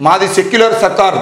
మాది సెక్యులర్ సర్కార్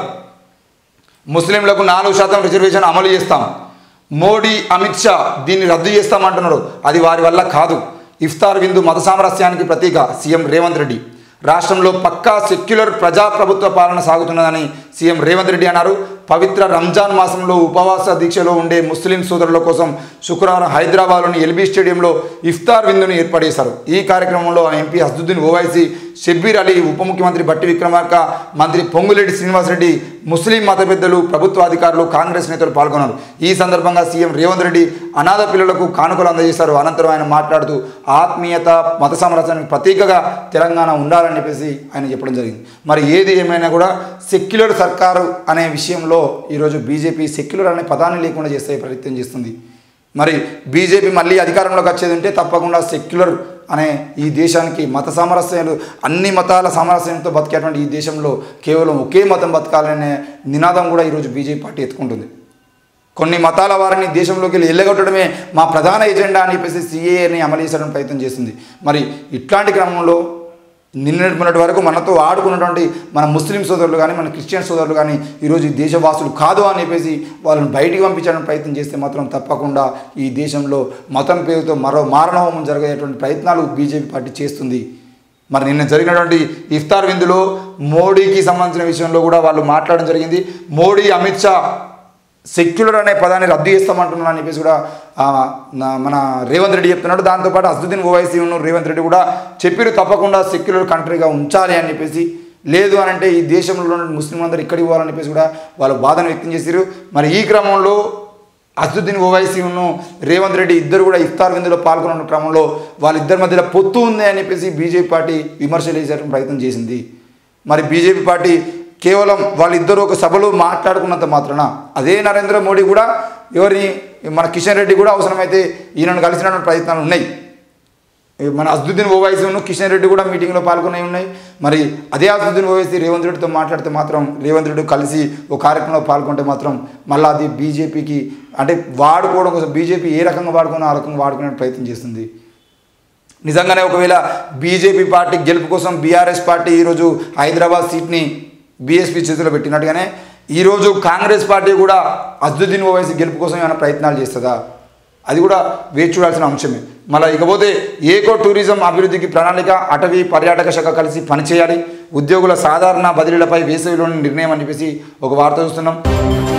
ముస్లింలకు నాలుగు శాతం రిజర్వేషన్ అమలు చేస్తాం మోడీ అమిత్ షా దీన్ని రద్దు చేస్తామంటున్నారు అది వారి వల్ల కాదు ఇఫ్తార్ విందు మత సామరస్యానికి ప్రతీక సీఎం రేవంత్ రెడ్డి రాష్ట్రంలో పక్కా సెక్యులర్ ప్రజాప్రభుత్వ పాలన సాగుతున్నదని సీఎం రేవంత్ రెడ్డి అన్నారు పవిత్ర రంజాన్ మాసంలో ఉపవాస దీక్షలో ఉండే ముస్లిం సోదరుల కోసం శుక్రవారం హైదరాబాద్లోని ఎల్బీ స్టేడియంలో ఇఫ్తార్ విందును ఏర్పాటు చేశారు ఈ కార్యక్రమంలో ఎంపీ హస్దుద్దీన్ ఓవైసీ షబ్బీర్ అలీ ఉప ముఖ్యమంత్రి బట్టి విక్రమార్క మంత్రి పొంగులేటి శ్రీనివాసరెడ్డి ముస్లిం మత పెద్దలు ప్రభుత్వ అధికారులు కాంగ్రెస్ నేతలు పాల్గొన్నారు ఈ సందర్భంగా సీఎం రేవంత్ రెడ్డి అనాథ పిల్లలకు కానుకలు అందజేశారు అనంతరం ఆయన మాట్లాడుతూ ఆత్మీయత మత సామరస్యానికి ప్రతీకగా తెలంగాణ ఉండాలని చెప్పేసి ఆయన చెప్పడం జరిగింది మరి ఏది ఏమైనా కూడా సెక్యులర్ సర్కారు అనే విషయంలో ఈరోజు బీజేపీ సెక్యులర్ అనే పదాన్ని లేకుండా చేసే ప్రయత్నం చేస్తుంది మరి బీజేపీ మళ్ళీ అధికారంలోకి వచ్చేది ఉంటే తప్పకుండా సెక్యులర్ అనే ఈ దేశానికి మత సామరస్యాలు అన్ని మతాల సామరస్యంతో బతికేటువంటి ఈ దేశంలో కేవలం ఒకే మతం బతకాలనే నినాదం కూడా ఈరోజు బీజేపీ పార్టీ ఎత్తుకుంటుంది కొన్ని మతాల వారిని దేశంలోకి వెళ్ళి ఎల్లగొట్టడమే మా ప్రధాన ఎజెండా అని చెప్పేసి సిఏని అమలు చేసడానికి ప్రయత్నం చేసింది మరి ఇట్లాంటి క్రమంలో నిన్నటి మొన్నటి వరకు మనతో ఆడుకున్నటువంటి మన ముస్లిం సోదరులు కానీ మన క్రిస్టియన్ సోదరులు కానీ ఈరోజు ఈ దేశవాసులు కాదు అని చెప్పేసి వాళ్ళని బయటికి పంపించడానికి ప్రయత్నం చేస్తే మాత్రం తప్పకుండా ఈ దేశంలో మతం పేరుతో మరో మారణహోమం జరిగేటువంటి ప్రయత్నాలు బీజేపీ పార్టీ చేస్తుంది మరి నిన్న జరిగినటువంటి ఇఫ్తార్ విందులో మోడీకి సంబంధించిన విషయంలో కూడా వాళ్ళు మాట్లాడడం జరిగింది మోడీ అమిత్ షా సెక్యులర్ అనే పదాన్ని రద్దు చేస్తామంటున్నాను అని చెప్పేసి కూడా ఆ, నా- మన రేవంత్ రెడ్డి చెప్తున్నాడు దాంతోపాటు అసదుద్దీన్ ఓవైసీ ఉన్న రేవంత్ రెడ్డి కూడా చెప్పారు తప్పకుండా సెక్యులర్ కంట్రీగా ఉంచాలి అని చెప్పేసి లేదు అని అంటే ఈ దేశంలో ఉన్న ముస్లింలందరూ ఇక్కడికి పోవాలని చెప్పేసి కూడా వాళ్ళు బాధను వ్యక్తం చేశారు మరి ఈ క్రమంలో అసదుద్దీన్ ఓవైసీ ఉన్ను రేవంత్ రెడ్డి ఇద్దరు కూడా ఇఫ్తార్ విందులో పాల్గొన్న క్రమంలో వాళ్ళిద్దరి మధ్యలో పొత్తు ఉంది అని చెప్పేసి బీజేపీ పార్టీ విమర్శలు చేసేటువంటి ప్రయత్నం చేసింది మరి బీజేపీ పార్టీ కేవలం వాళ్ళిద్దరూ ఒక సభలో మాట్లాడుకున్నంత మాత్రాన అదే నరేంద్ర మోడీ కూడా ఎవరిని మన కిషన్ రెడ్డి కూడా అవసరమైతే ఈయనను కలిసినటువంటి ప్రయత్నాలు ఉన్నాయి ఈ మన అసదుద్దీన్ ఓవైసీ ఉన్న కిషన్ రెడ్డి కూడా మీటింగ్లో పాల్గొనే ఉన్నాయి మరి అదే అసదుద్దీన్ ఓవైసీ రేవంత్ రెడ్డితో మాట్లాడితే మాత్రం రేవంత్ రెడ్డి కలిసి ఒక కార్యక్రమంలో పాల్గొంటే మాత్రం మళ్ళీ అది బీజేపీకి అంటే వాడుకోవడం కోసం బీజేపీ ఏ రకంగా వాడుకున్నా ఆ రకంగా వాడుకునే ప్రయత్నం చేస్తుంది నిజంగానే ఒకవేళ బీజేపీ పార్టీ గెలుపు కోసం బీఆర్ఎస్ పార్టీ ఈరోజు హైదరాబాద్ సీట్ని బీఎస్పీ చేతిలో పెట్టినట్టుగానే ఈరోజు కాంగ్రెస్ పార్టీ కూడా అజుద్దీన్ ఓవైసీ గెలుపు కోసం ఏమైనా ప్రయత్నాలు చేస్తుందా అది కూడా వేచి చూడాల్సిన అంశమే మళ్ళీ ఇకపోతే ఏకో టూరిజం అభివృద్ధికి ప్రణాళిక అటవీ పర్యాటక శాఖ కలిసి పనిచేయాలి ఉద్యోగుల సాధారణ బదిలీలపై వేసవిలోని నిర్ణయం అని చెప్పేసి ఒక వార్త చూస్తున్నాం